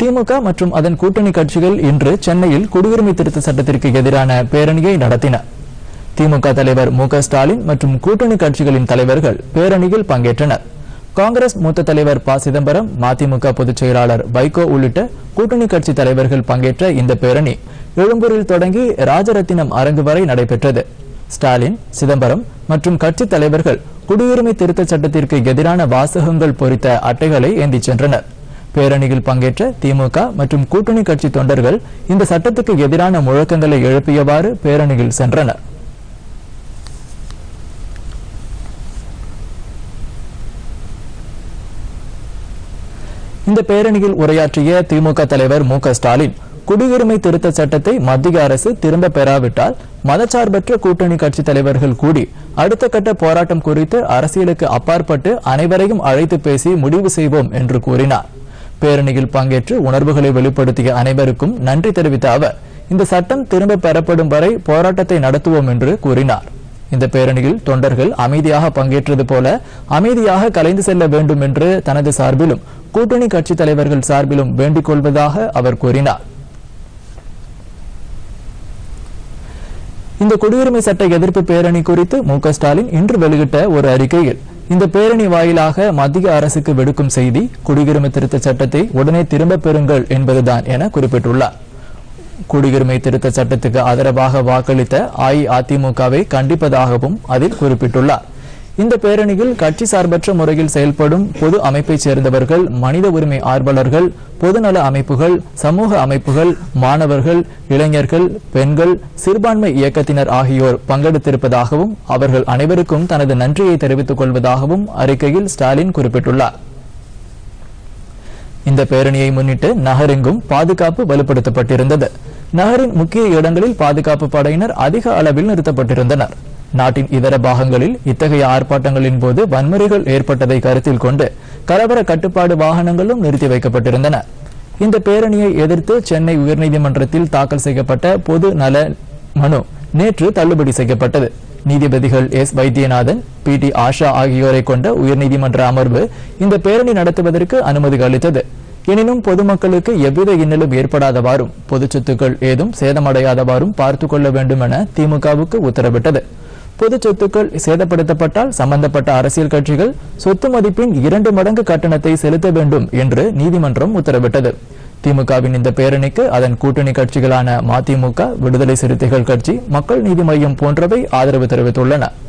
திமுக மற்றும் அதன் கூட்டணி கட்சிகள் இன்று சென்னையில் குடியுரிமை திருத்த சட்டத்திற்கு எதிரான பேரணியை நடத்தின திமுக தலைவர் மு க ஸ்டாலின் மற்றும் கூட்டணி கட்சிகளின் தலைவர்கள் பேரணியில் பங்கேற்றனர் காங்கிரஸ் மூத்த தலைவர் ப சிதம்பரம் மதிமுக பொதுச் செயலாளர் வைகோ உள்ளிட்ட கூட்டணி கட்சி தலைவர்கள் பங்கேற்ற இந்த பேரணி எழும்பூரில் தொடங்கி ராஜரத்தினம் அரங்கு வரை நடைபெற்றது ஸ்டாலின் சிதம்பரம் மற்றும் கட்சி தலைவர்கள் குடியுரிமை திருத்தச் சட்டத்திற்கு எதிரான வாசகங்கள் பொறித்த அட்டைகளை ஏந்திச் சென்றனர் பேரணியில் பங்கேற்ற திமுக மற்றும் கூட்டணி கட்சி தொண்டர்கள் இந்த சட்டத்துக்கு எதிரான முழக்கங்களை எழுப்பியவாறு பேரணியில் சென்றனர் இந்த பேரணியில் உரையாற்றிய திமுக தலைவர் மு க ஸ்டாலின் குடியுரிமை திருத்த சட்டத்தை மத்திய அரசு திரும்ப பெறாவிட்டால் மதச்சார்பற்ற கூட்டணி கட்சி தலைவர்கள் கூடி அடுத்த கட்ட போராட்டம் குறித்து அரசியலுக்கு அப்பாற்பட்டு அனைவரையும் அழைத்து பேசி முடிவு செய்வோம் என்று கூறினார் பேரணியில் பங்கேற்று உணர்வுகளை வெளிப்படுத்திய அனைவருக்கும் நன்றி தெரிவித்த அவர் இந்த சட்டம் திரும்ப பெறப்படும் வரை போராட்டத்தை நடத்துவோம் என்று கூறினார் இந்த பேரணியில் தொண்டர்கள் அமைதியாக பங்கேற்றது போல அமைதியாக கலைந்து செல்ல வேண்டும் என்று தனது சார்பிலும் கூட்டணி கட்சி தலைவர்கள் சார்பிலும் வேண்டிக் கொள்வதாக அவர் கூறினார் இந்த குடியுரிமை சட்ட எதிர்ப்பு பேரணி குறித்து மு க ஸ்டாலின் இன்று வெளியிட்ட ஒரு அறிக்கையில் இந்த பேரணி வாயிலாக மத்திய அரசுக்கு விடுக்கும் செய்தி குடியுரிமை திருத்த சட்டத்தை உடனே திரும்பப் பெறுங்கள் என்பதுதான் என குறிப்பிட்டுள்ளார் குடியுரிமை திருத்த சட்டத்துக்கு ஆதரவாக வாக்களித்த அஇஅதிமுகவை கண்டிப்பதாகவும் அதில் குறிப்பிட்டுள்ளார் இந்த பேரணியில் கட்சி சார்பற்ற முறையில் செயல்படும் பொது அமைப்பைச் சேர்ந்தவர்கள் மனித உரிமை ஆர்வலர்கள் பொதுநல அமைப்புகள் சமூக அமைப்புகள் மாணவர்கள் இளைஞர்கள் பெண்கள் சிறுபான்மை இயக்கத்தினர் ஆகியோர் பங்கெடுத்திருப்பதாகவும் அவர்கள் அனைவருக்கும் தனது நன்றியை தெரிவித்துக் கொள்வதாகவும் அறிக்கையில் ஸ்டாலின் குறிப்பிட்டுள்ளார் இந்த பேரணியை முன்னிட்டு நகரெங்கும் பாதுகாப்பு வலுப்படுத்தப்பட்டிருந்தது நகரின் முக்கிய இடங்களில் பாதுகாப்பு படையினர் அதிக அளவில் நிறுத்தப்பட்டிருந்தனர் நாட்டின் இதர பாகங்களில் இத்தகைய ஆர்ப்பாட்டங்களின் போது வன்முறைகள் ஏற்பட்டதை கருத்தில் கொண்டு கலவர கட்டுப்பாடு வாகனங்களும் நிறுத்தி வைக்கப்பட்டிருந்தன இந்த பேரணியை எதிர்த்து சென்னை உயர்நீதிமன்றத்தில் தாக்கல் செய்யப்பட்ட பொது நல மனு நேற்று தள்ளுபடி செய்யப்பட்டது நீதிபதிகள் S Vaidyanathan P D Asha ஆகியோரை கொண்ட உயர்நீதிமன்ற அமர்வு இந்த பேரணி நடத்துவதற்கு அனுமதி அளித்தது எனினும் பொதுமக்களுக்கு எவ்வித இன்னலும் ஏற்படாதவாறும் பொது சொத்துக்கள் ஏதும் சேதமடையாதவாறும் பார்த்துக் கொள்ள வேண்டும் என திமுகவுக்கு உத்தரவிட்டது பொது சொத்துக்கள் சேதப்படுத்தப்பட்டால் சம்பந்தப்பட்ட அரசியல் கட்சிகள் சொத்து மதிப்பின் இரண்டு மடங்கு கட்டணத்தை செலுத்த வேண்டும் என்று நீதிமன்றம் உத்தரவிட்டது திமுகவின் இந்த பேரணிக்கு அதன் கூட்டணி கட்சிகளான மதிமுக விடுதலை சிறுத்தைகள் கட்சி மக்கள் நீதி மய்யம் போன்றவை ஆதரவு தெரிவித்துள்ளன